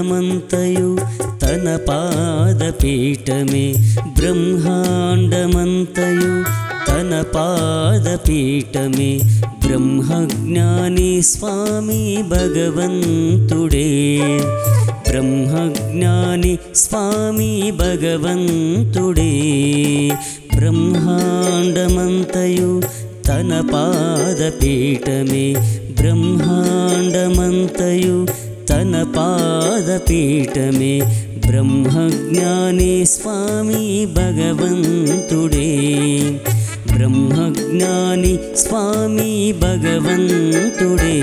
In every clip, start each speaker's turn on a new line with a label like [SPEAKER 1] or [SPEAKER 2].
[SPEAKER 1] బ్రహ్మాండమంతయు తన పాదపీఠమే బ్రహ్మాండమంతయు తన పాదపీఠమే బ్రహ్మజ్ఞాని స్వామి భగవంతుడే బ్రహ్మజ్ఞాని స్వామి భగవంతుడే బ్రహ్మాండమంతయు తన పాదపీఠమే బ్రహ్మాండమంతయు తన పాదపీఠమే బ్రహ్మజ్ఞాని స్వామి భగవంతుడే బ్రహ్మజ్ఞాని స్వామి భగవంతుడే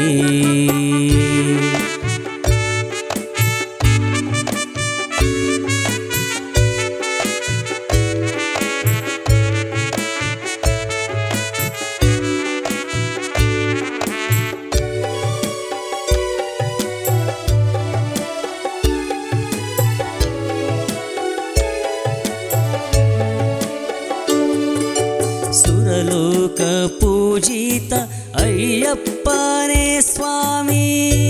[SPEAKER 1] సురలోక పూజిత అయ్యప్పనే స్వామి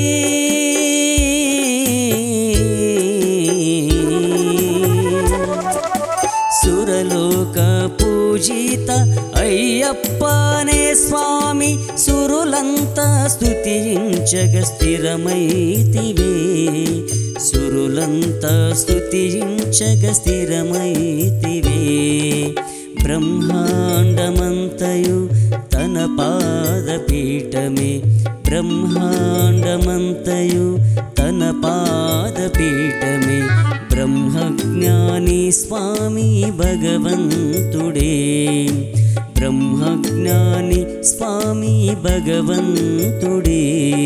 [SPEAKER 1] సురలోక పూజిత అయ్యప్పనే స్వామి సురులంతా స్తుతించగ స్థిరమైతివే సురులంతా స్తుతించగ స్థిరమైతివే బ్రహ్మాండమంతయు తన పాదపీఠమే బ్రహ్మాండమంతయు తన పాదపీఠమే బ్రహ్మజ్ఞాని స్వామి భగవంతుడే బ్రహ్మజ్ఞాని స్వామి భగవంతుడే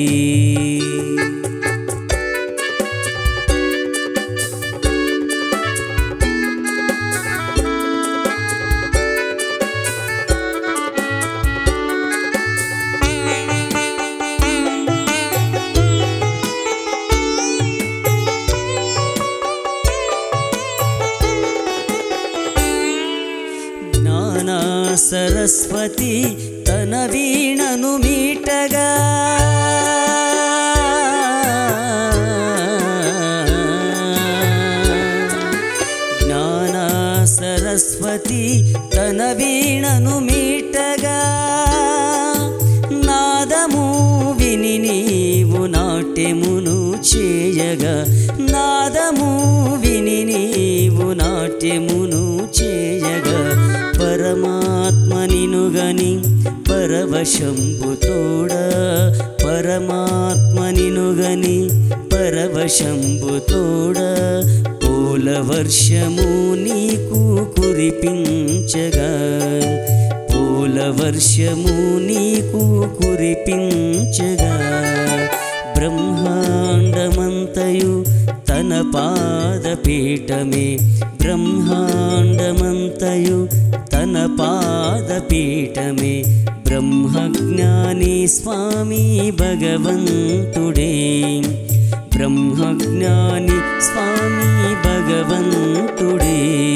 [SPEAKER 1] జ్ఞాన సరస్వతి తన వీణను మీటగా జ్ఞాన సరస్వతి తన వీణను మీటగా నాదము విని నీవు నాట్యమును చేయగా నాదము విని నీవు నాట్యమును చేయగా పరమాత్మ నినుగని పరవశంబుతోడ పరమాత్మ నినుగని పరవశంబుతోడ పూల వర్షము నీకు కురిపించగా పూల వర్షము నీకు కురిపించగా బ్రహ్మాండమంతయు తన పాదపీఠమే బ్రహ్మాండమంతయు తన పాదపీఠమే బ్రహ్మజ్ఞాని స్వామి భగవంతుడే బ్రహ్మజ్ఞాని స్వామి భగవంతుడే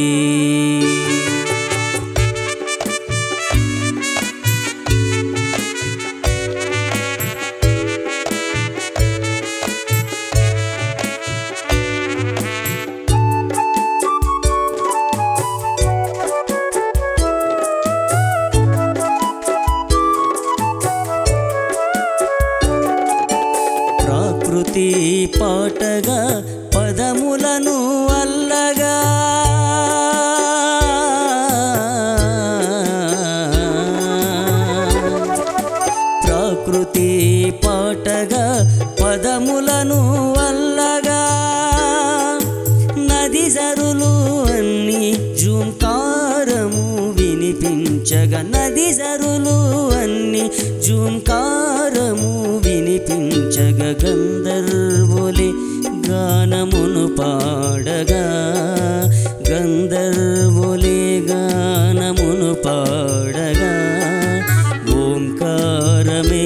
[SPEAKER 1] ప్రాకృతి పాటగా పదములను అల్లగా ప్రాకృతి పాటగా పదములను అల్లగా నది జరులు అన్ని జూంకారము వినిపించగా నది జరులు అన్ని జూంకారము వినిపించగ గంధర్వులే గానమును పాడగా గంధర్వులే గానమును పాడగా ఓంకారమే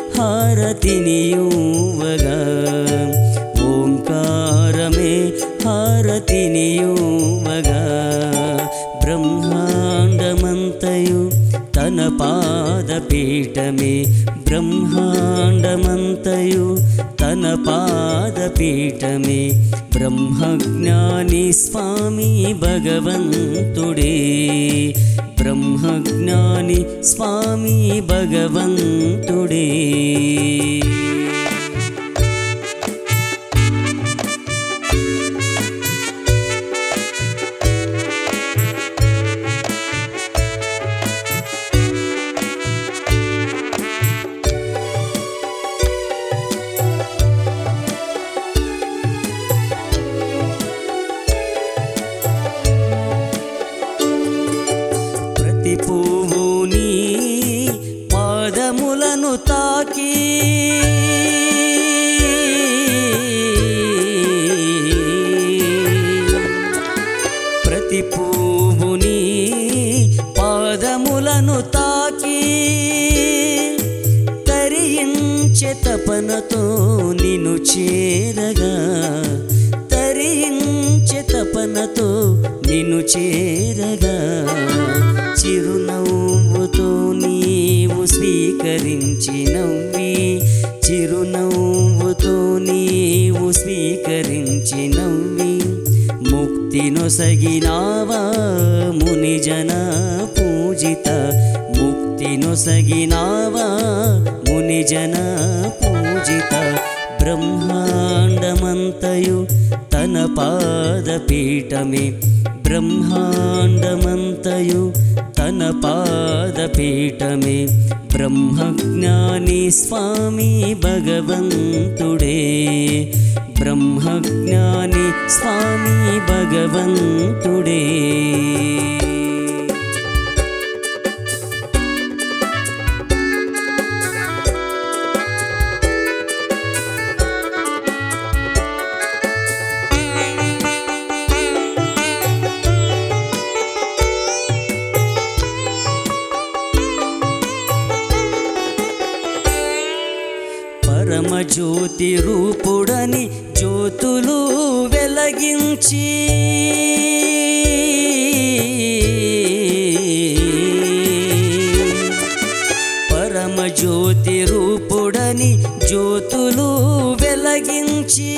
[SPEAKER 1] హారతినియువగా ఓంకారమే హారతినియువగా బ్రహ్మాండమంతయు తన పాదపీఠమే బ్రహ్మాండమంతయు తన తన పాదపీఠమే బ్రహ్మజ్ఞాని స్వామి భగవంతుడే బ్రహ్మజ్ఞాని స్వామి భగవంతుడే ప్రతి పువ్వు నీ పాదములను తాకి ప్రతి పువ్వు నీ పాదములను తాకి తరించే తపనతో నిన్ను చేరగా తరించే తపనతో నిన్ను చేరగా చిరునవ్వుతో నీవు స్వీకరించి నవ్వి చిరునవ్వుతో నీవు స్వీకరించి నవ్వి ముక్తినొసగినావా మునిజన పూజిత ముక్తినొసగినావా మునిజన పూజిత బ్రహ్మాండమంతయు తన పాదపీఠమే బ్రహ్మాండమంతయు తన పాదపీఠమే బ్రహ్మజ్ఞాని స్వామి భగవంతుడే బ్రహ్మజ్ఞాని స్వామి భగవంతుడే పరమజ్యోతి రూపుడని జ్యోతులు వెలగించి పరమజ్యోతి రూపుడని జ్యోతులు వెలగించి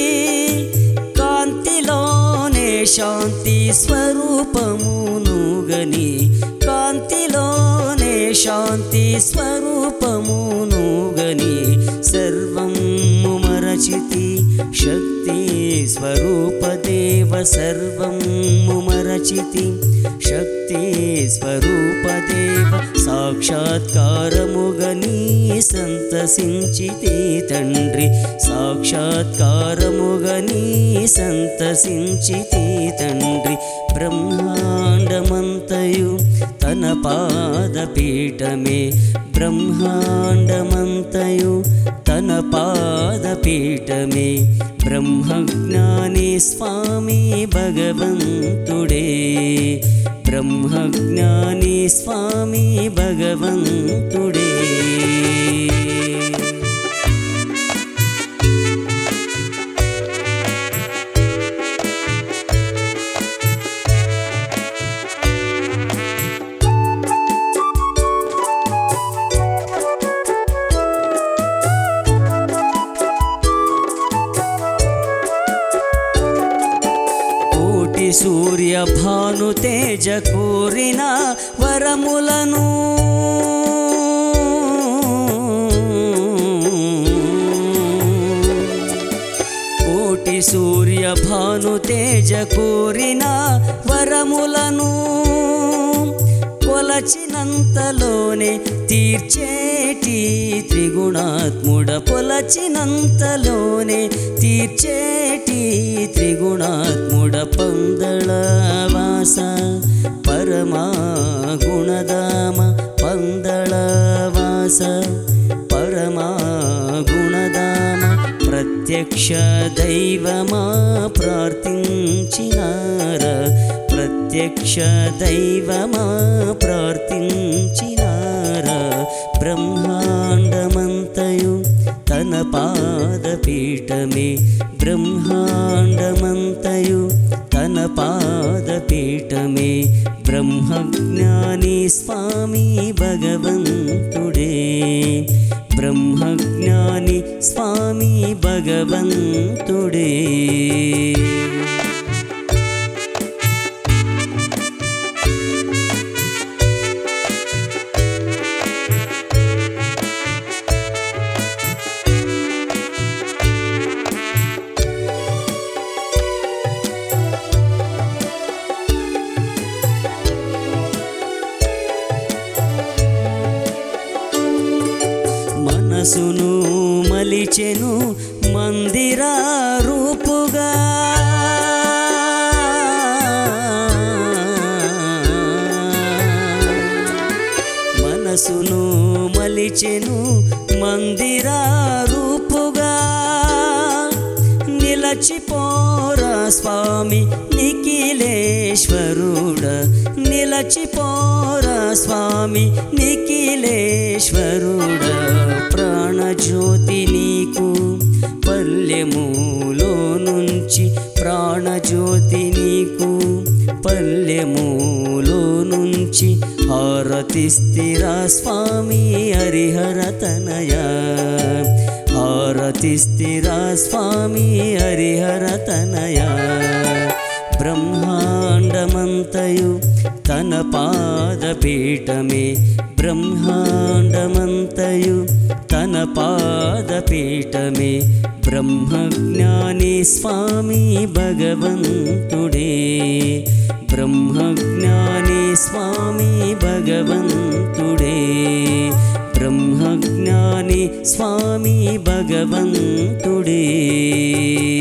[SPEAKER 1] కాంతిలోనే శాంతి స్వరూపమును గని కాంతిలోనే శాంతి స్వరూపమును గని సర్వము మరచితి శక్తి స్వరూపదేవ సర్వము మరచితి శక్తి స్వరూపదేవ సాక్షాత్కారముగని సంతసించితే తండ్రి సాక్షాత్కారముగని సంతసించితే తండ్రి బ్రహ్మాండమంతయు తన పాదపీఠమే బ్రహ్మాండమంతయు తన పాదపీఠమే బ్రహ్మజ్ఞాని స్వామి భగవంతుడే బ్రహ్మజ్ఞాని స్వామి భగవంతుడే కోటి సూర్య భాను తేజ కోరిన వరములను కోటి సూర్య భాను తేజ కోరిన వరములను కొలచినంతలోనే తీర్చేటి త్రిగుణాత్ముడ పొలచినంతలోనే తీర్చేటి త్రిగుణాత్ముడ పందళవాస పరమా గుణదామ పందళవాస పరమా గుణదామ ప్రత్యక్ష దైవమా ప్రార్థించినార ప్రత్యక్ష దైవమా ప్రార్థించినార బ్రహ్మాండమంతయు తన పాదపీఠమే బ్రహ్మాండమంతయు తన పాదపీఠమే బ్రహ్మజ్ఞాని స్వామి భగవంతుడే బ్రహ్మ బ్రహ్మజ్ఞాని స్వామి భగవంతుడే మనసును మలిచెను మందిర రూపుగా మనసును మలిచెను మందిర రూపుగా నిలచిపోరా స్వామి నిఖిలేశ్వరుడ నిలచిపోరా స్వామి నిఖిలేశ్వరుడ ప్రాణజ్యోతి నీకు పల్లెములో నుంచి ప్రాణజ్యోతి నీకు పల్లెములో నుంచి హారతిస్థిరా స్వామి హరిహర తనయ హారతిస్థిరా స్వామి హరిహర తనయ బ్రహ్మాండమంతయు తన పాదపీఠమే బ్రహ్మాండమంతయు తన పాదపీఠమే బ్రహ్మజ్ఞాని స్వామి భగవంతుడే బ్రహ్మజ్ఞాని స్వామి భగవంతుడే బ్రహ్మజ్ఞాని స్వామి భగవంతుడే